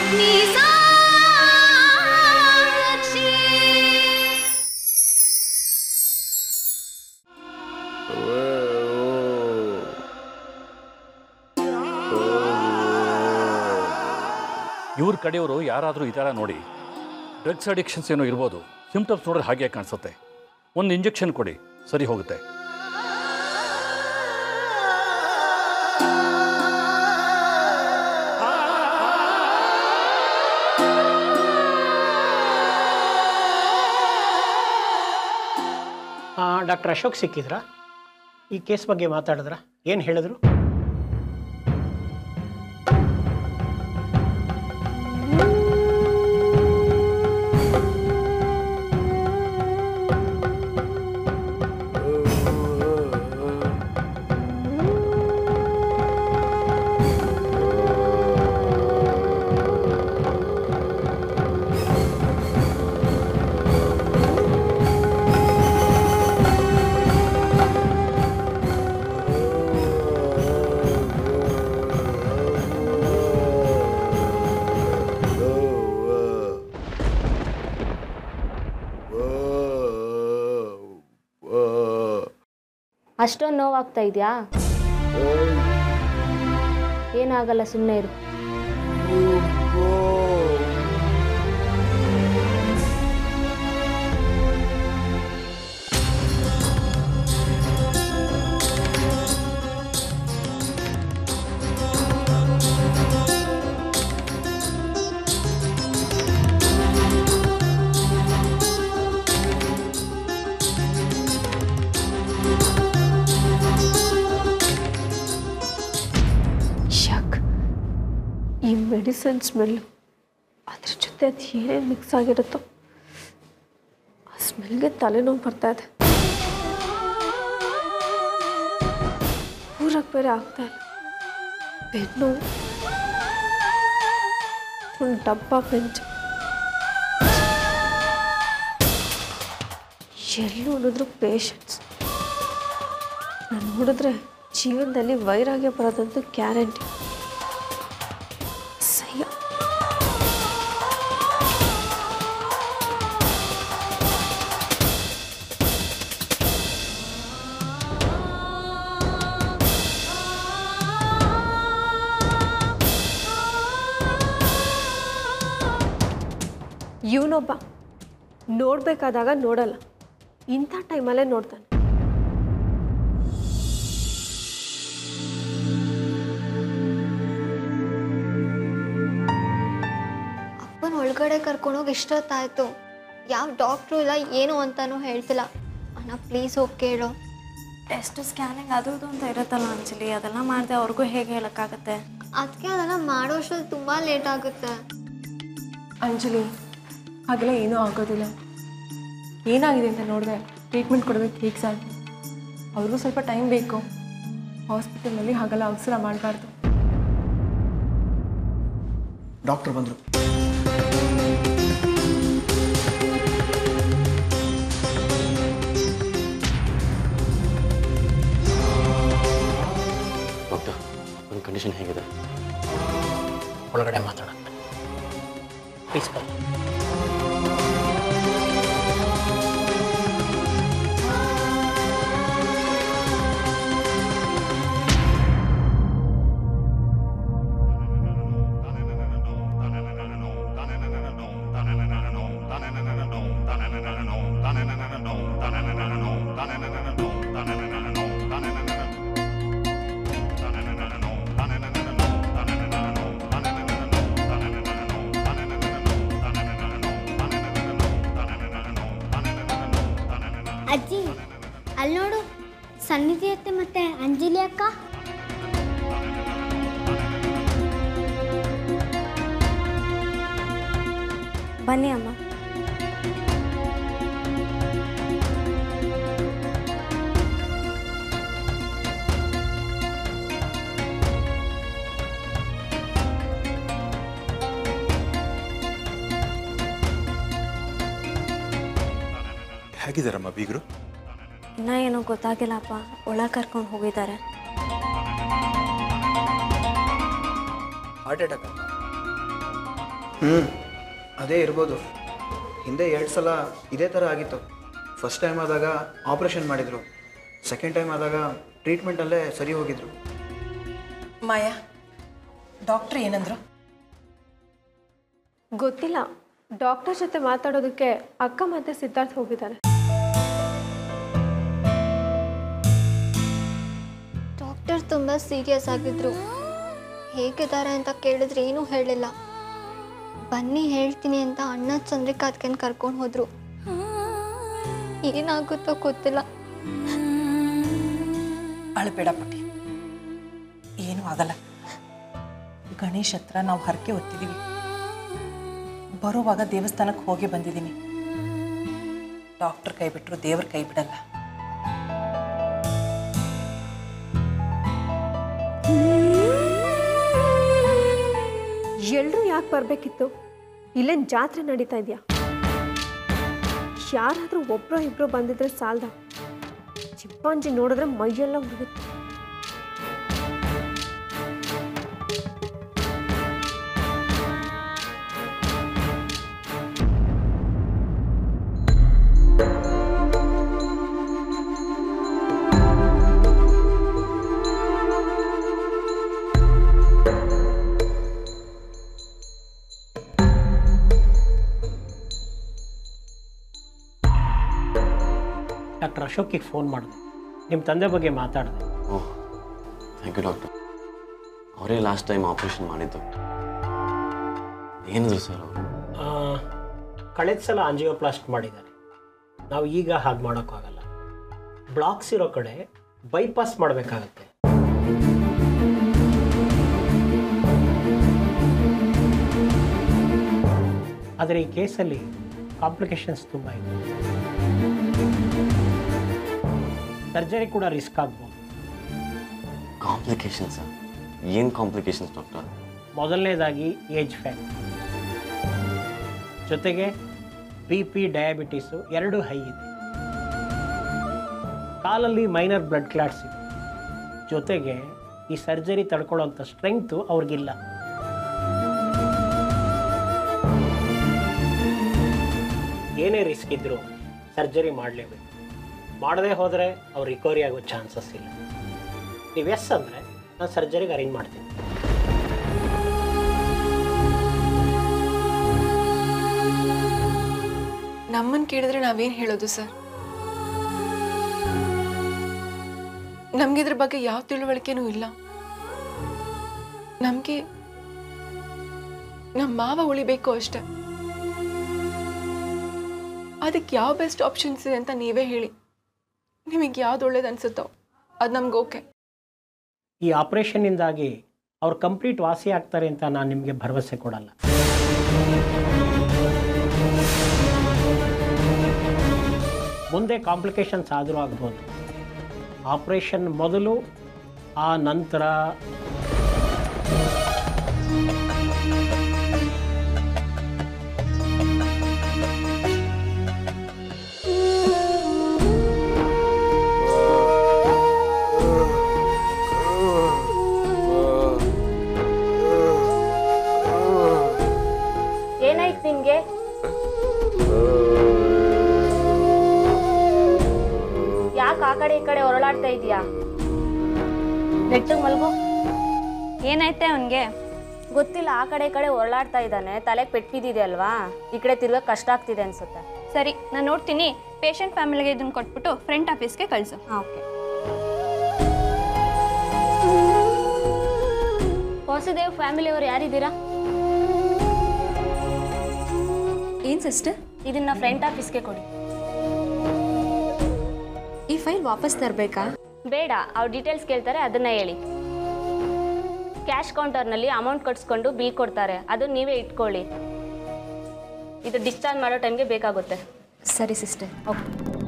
ಇವ್ರ ಕಡೆಯವರು ಯಾರಾದರೂ ಈ ಥರ ನೋಡಿ ಡ್ರಗ್ಸ್ ಅಡಿಕ್ಷನ್ಸ್ ಏನೋ ಇರ್ಬೋದು ಸಿಂಪ್ಟಮ್ಸ್ ನೋಡಿದ್ರೆ ಹಾಗೆ ಕಾಣಿಸುತ್ತೆ ಒಂದು ಇಂಜೆಕ್ಷನ್ ಕೊಡಿ ಸರಿ ಹೋಗುತ್ತೆ ಡಾಕ್ಟರ್ ಅಶೋಕ್ ಸಿಕ್ಕಿದ್ರಾ ಈ ಕೇಸ್ ಬಗ್ಗೆ ಮಾತಾಡಿದ್ರ ಏನು ಹೇಳಿದ್ರು ಅಷ್ಟೊಂದು ನೋವಾಗ್ತಾ ಇದೆಯಾ ಏನಾಗಲ್ಲ ಸುಮ್ಮನೆ ಇರು ಶಕ್ ಈ ಮೆಡಿಸಿನ್ ಸ್ಮೆಲ್ಲು ಅದ್ರ ಜೊತೆ ಅದು ಏನೇನು ಮಿಕ್ಸ್ ಆಗಿರುತ್ತೋ ಆ ಸ್ಮೆಲ್ಗೆ ತಲೆನೋವು ಬರ್ತಾ ಇದೆ ಊರಕ್ಕೆ ಬೇರೆ ಆಗ್ತಾ ಇಲ್ಲ ಬೆನ್ನು ಒಂದು ಡಬ್ಬ ಬೆಂಚು ಎಲ್ಲಿ ನೋಡಿದ್ರು ಪೇಷನ್ಸ್ ನಾನು ನೋಡಿದ್ರೆ ಜೀವನದಲ್ಲಿ ವೈರಾಗ್ಯ ಬರೋದಂತೂ ಗ್ಯಾರಂಟಿ ಸಹ್ಯ ಇವನೊಬ್ಬ ನೋಡಬೇಕಾದಾಗ ನೋಡಲ್ಲ ಇಂಥ ಟೈಮಲ್ಲೇ ನೋಡ್ತಾನೆ ಅಪ್ಪನ ಒಳಗಡೆ ಕರ್ಕೊಂಡೋಗಿ ಇಷ್ಟೊತ್ತಾಯ್ತು ಯಾವ ಡಾಕ್ಟ್ರು ಇಲ್ಲ ಏನು ಅಂತಾನೂ ಹೇಳ್ತಿಲ್ಲ ಅಣ್ಣ ಪ್ಲೀಸ್ ಹೋಗಿ ಕೇಳು ಟೆಸ್ಟ್ ಸ್ಕ್ಯಾನಿಂಗ್ ಅದು ಇದು ಅಂತ ಇರುತ್ತಲ್ಲ ಅಂಜಲಿ ಅದೆಲ್ಲ ಮಾಡಿದೆ ಅವ್ರಿಗೂ ಹೇಗೆ ಹೇಳೋಕ್ಕಾಗತ್ತೆ ಅದಕ್ಕೆ ಅದೆಲ್ಲ ಮಾಡೋಷ್ಟರಲ್ಲಿ ತುಂಬ ಲೇಟ್ ಆಗುತ್ತೆ ಅಂಜಲಿ ಹಾಗೆಲ್ಲ ಏನೂ ಆಗೋದಿಲ್ಲ ಏನಾಗಿದೆ ಅಂತ ನೋಡಿದೆ ಟ್ರೀಟ್ಮೆಂಟ್ ಕೊಡಬೇಕು ಈಗ ಸಾಕು ಅವ್ರಿಗೂ ಸ್ವಲ್ಪ ಟೈಮ್ ಬೇಕು ಹಾಸ್ಪಿಟಲಲ್ಲಿ ಹಾಗೆಲ್ಲ ಅವಸರ ಮಾಡಬಾರ್ದು ಡಾಕ್ಟರ್ ಬಂದರು ಡಾಕ್ಟರ್ ನನ್ನ ಕಂಡೀಷನ್ ಹೇಗಿದೆ ಒಳಗಡೆ ಮಾತಾಡೋಣ ಪ್ಲೀಸ್ ಬನ್ನಿ ಅಜ್ಜಿ ಅಲ್ಲಿ ನೋಡು ಸನ್ನಿಧಿ ಅತ್ತೆ ಮತ್ತೆ ಅಂಜಲಿ ಅಕ್ಕ ಬನ್ನಿ ಅಮ್ಮ ಹೇಗಿದ್ದಾರಮ್ಮ ಬೀಗರು ಇನ್ನೂ ಏನೋ ಗೊತ್ತಾಗಿಲ್ಲಪ್ಪ ಒಳಗೆ ಕರ್ಕೊಂಡು ಹೋಗಿದ್ದಾರೆ ಹಾರ್ಟ್ ಅಟ್ಯಾಕ್ ಹ್ಞೂ ಅದೇ ಇರ್ಬೋದು ಹಿಂದೆ ಎರಡು ಸಲ ಇದೇ ಥರ ಆಗಿತ್ತು ಫಸ್ಟ್ ಟೈಮ್ ಆದಾಗ ಆಪ್ರೇಷನ್ ಮಾಡಿದರು ಸೆಕೆಂಡ್ ಟೈಮ್ ಆದಾಗ ಟ್ರೀಟ್ಮೆಂಟಲ್ಲೇ ಸರಿ ಹೋಗಿದ್ರು ಮಾಯಾ ಡಾಕ್ಟ್ರ್ ಏನಂದ್ರು ಗೊತ್ತಿಲ್ಲ ಡಾಕ್ಟರ್ ಜೊತೆ ಮಾತಾಡೋದಕ್ಕೆ ಅಕ್ಕ ಮತ್ತೆ ಸಿದ್ಧಾರ್ಥ್ ಹೋಗಿದ್ದಾರೆ ಡಾಕ್ಟರ್ ತುಂಬ ಸೀರಿಯಸ್ ಆಗಿದ್ರು ಹೇಗಿದ್ದಾರೆ ಅಂತ ಕೇಳಿದ್ರೆ ಏನೂ ಹೇಳಿಲ್ಲ ಬನ್ನಿ ಹೇಳ್ತೀನಿ ಅಂತ ಅಣ್ಣ ಚಂದ್ರಿಕಾತ್ಕೆನ್ ಕರ್ಕೊಂಡು ಹೋದ್ರು ಏನಾಗುತ್ತೋ ಗೊತ್ತಿಲ್ಲ ಅಳಬೇಡ ಪುಟಿ ಏನೂ ಆಗಲ್ಲ ಗಣೇಶ್ ಹತ್ರ ನಾವು ಹರಕೆ ಹೊತ್ತಿದ್ದೀವಿ ಬರುವಾಗ ದೇವಸ್ಥಾನಕ್ಕೆ ಹೋಗಿ ಬಂದಿದ್ದೀನಿ ಡಾಕ್ಟರ್ ಕೈ ಬಿಟ್ಟರು ದೇವ್ರ ಕೈ ಬಿಡಲ್ಲ ಎಲ್ಲರೂ ಯಾಕೆ ಬರಬೇಕಿತ್ತು ಇಲ್ಲೇನು ಜಾತ್ರೆ ನಡೀತಾ ಇದೆಯಾ ಯಾರಾದರೂ ಒಬ್ಬರೋ ಇಬ್ಬರು ಬಂದಿದ್ರೆ ಸಾಲ್ದ ಚಿಪ್ಪಾಂಜಿ ನೋಡಿದ್ರೆ ಮೈಯೆಲ್ಲ ಉರಿಯುತ್ತೆ ಡಾಕ್ಟರ್ ಅಶೋಕಿಗೆ ಫೋನ್ ಮಾಡಿದೆ ನಿಮ್ಮ ತಂದೆ ಬಗ್ಗೆ ಮಾತಾಡಿದೆ ಓಹ್ ಥ್ಯಾಂಕ್ ಯು ಡಾಕ್ಟರ್ ಅವರೇ ಲಾಸ್ಟ್ ಟೈಮ್ ಆಪ್ರೇಷನ್ ಮಾಡಿದ್ದು ಏನಿದ್ರು ಸರ್ ಅವರು ಆ, ಕಳೆದ ಸಲ ಆಂಜಿಯೋಪ್ಲಾಸ್ಟ್ ಮಾಡಿದ್ದಾರೆ ನಾವು ಈಗ ಹಾಗೆ ಮಾಡೋಕ್ಕಾಗಲ್ಲ ಬ್ಲಾಕ್ಸ್ ಇರೋ ಕಡೆ ಬೈಪಾಸ್ ಮಾಡಬೇಕಾಗತ್ತೆ ಆದರೆ ಈ ಕೇಸಲ್ಲಿ ಕಾಂಪ್ಲಿಕೇಶನ್ಸ್ ತುಂಬ ಇದೆ ಸರ್ಜರಿ ಕೂಡ ರಿಸ್ಕ್ ಆಗ್ಬೋದು ಕಾಂಪ್ಲಿಕೇಶನ್ಸ್ ಏನು ಕಾಂಪ್ಲಿಕೇಶನ್ಸ್ ಡಾಕ್ಟರ್ ಮೊದಲನೇದಾಗಿ ಏಜ್ ಫ್ಯಾಕ್ಟ್ ಜೊತೆಗೆ ಬಿ ಪಿ ಡಯಾಬಿಟಿಸು ಎರಡೂ ಹೈ ಇದೆ ಕಾಲಲ್ಲಿ ಮೈನರ್ ಬ್ಲಡ್ ಕ್ಲಾಟ್ಸ್ ಇದೆ ಜೊತೆಗೆ ಈ ಸರ್ಜರಿ ತಡ್ಕೊಳ್ಳೋಂಥ ಸ್ಟ್ರೆಂಗ್ತು ಅವ್ರಿಗಿಲ್ಲ ಏನೇ ರಿಸ್ಕ್ ಇದ್ದರೂ ಸರ್ಜರಿ ಮಾಡಲೇಬೇಕು ಮಾಡದೇ ಹೋದರೆ ಅವ್ರು ರಿಕವರಿ ಆಗೋ ಚಾನ್ಸಸ್ ಇಲ್ಲ ನೀವು ಎಸ್ ಅಂದರೆ ನಾನು ಸರ್ಜರಿಗೆ ಅರೇಂಜ್ ಮಾಡ್ತೀನಿ ನಮ್ಮನ್ನು ಕೇಳಿದ್ರೆ ನಾವೇನು ಹೇಳೋದು ಸರ್ ನಮ್ಗೆ ಇದ್ರ ಬಗ್ಗೆ ಯಾವ ತಿಳುವಳಿಕೆನೂ ಇಲ್ಲ ನಮಗೆ ನಮ್ಮ ಮಾವ ಉಳಿಬೇಕು ಅಷ್ಟೆ ಅದಕ್ಕೆ ಯಾವ ಬೆಸ್ಟ್ ಆಪ್ಷನ್ಸ್ ಇದೆ ಅಂತ ನೀವೇ ಹೇಳಿ ನಿಮಗೆ ಯಾವ್ದು ಒಳ್ಳೇದು ಅನ್ಸುತ್ತೋ ಅದು ನಮ್ಗೆ ಓಕೆ ಈ ಆಪರೇಷನ್ನಿಂದಾಗಿ ಅವ್ರು ಕಂಪ್ಲೀಟ್ ವಾಸಿ ಆಗ್ತಾರೆ ಅಂತ ನಾನು ನಿಮಗೆ ಭರವಸೆ ಕೊಡಲ್ಲ ಮುಂದೆ ಕಾಂಪ್ಲಿಕೇಶನ್ಸ್ ಆದರೂ ಆಗ್ಬೋದು ಆಪರೇಷನ್ ಮೊದಲು ಆ ನಂತರ ಏನಾಯ್ತು ನಿನ್ಗೆ ಯಾಕೆ ಆ ಕಡೆ ಈ ಕಡೆ ಹೊರಳಾಡ್ತಾ ಇದೀಯಾ ನೆಟ್ಟಿಗೆ ಮಲ್ಗೋ ಏನಾಯ್ತೆ ಅವನಿಗೆ ಗೊತ್ತಿಲ್ಲ ಆ ಕಡೆ ಈ ಕಡೆ ಹೊರಳಾಡ್ತಾ ಇದ್ದಾನೆ ತಲೆಗೆ ಪೆಟ್ಟಿದೆ ಅಲ್ವಾ ಈ ಕಡೆ ತಿರ್ಗಕ್ಕೆ ಕಷ್ಟ ಆಗ್ತಿದೆ ಅನ್ಸುತ್ತೆ ಸರಿ ನಾನು ನೋಡ್ತೀನಿ ಪೇಷಂಟ್ ಫ್ಯಾಮಿಲಿಗೆ ಇದನ್ನ ಕೊಟ್ಬಿಟ್ಟು ಫ್ರಂಟ್ ಆಫೀಸ್ಗೆ ಕಳಿಸು ಹಾಂ ಓಕೆ ವಾಸುದೇವ್ ಫ್ಯಾಮಿಲಿಯವ್ರು ಯಾರಿದ್ದೀರಾ ಏನು ಸಿಸ್ಟರ್ ಇದನ್ನ ಫ್ರಂಟ್ ಆಫೀಸ್ಗೆ ಕೊಡಿ ಈ ಫೈಲ್ ವಾಪಸ್ ತರಬೇಕಾ ಬೇಡ ಅವ್ರು ಡೀಟೇಲ್ಸ್ ಕೇಳ್ತಾರೆ ಅದನ್ನ ಹೇಳಿ ಕ್ಯಾಶ್ ಕೌಂಟರ್ನಲ್ಲಿ ಅಮೌಂಟ್ ಕಟ್ಸ್ಕೊಂಡು ಬಿಲ್ ಕೊಡ್ತಾರೆ ಅದು ನೀವೇ ಇಟ್ಕೊಳ್ಳಿ ಇದು ಡಿಸ್ಚಾರ್ಜ್ ಮಾಡೋ ಟೈಮ್ಗೆ ಬೇಕಾಗುತ್ತೆ ಸರಿ ಸಿಸ್ಟರ್ ಓಕೆ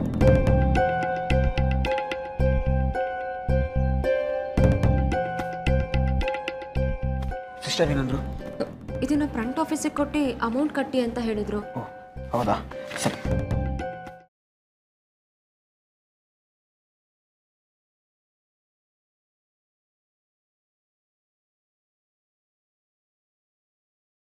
ಸಿಸ್ಟರ್ ಏನಂದ್ರು ಇದನ್ನ ಫ್ರಂಟ್ ಆಫೀಸಿಗೆ ಕೊಟ್ಟು ಅಮೌಂಟ್ ಕಟ್ಟಿ ಅಂತ ಹೇಳಿದ್ರು ಓ ಹೌದಾ ಸರಿ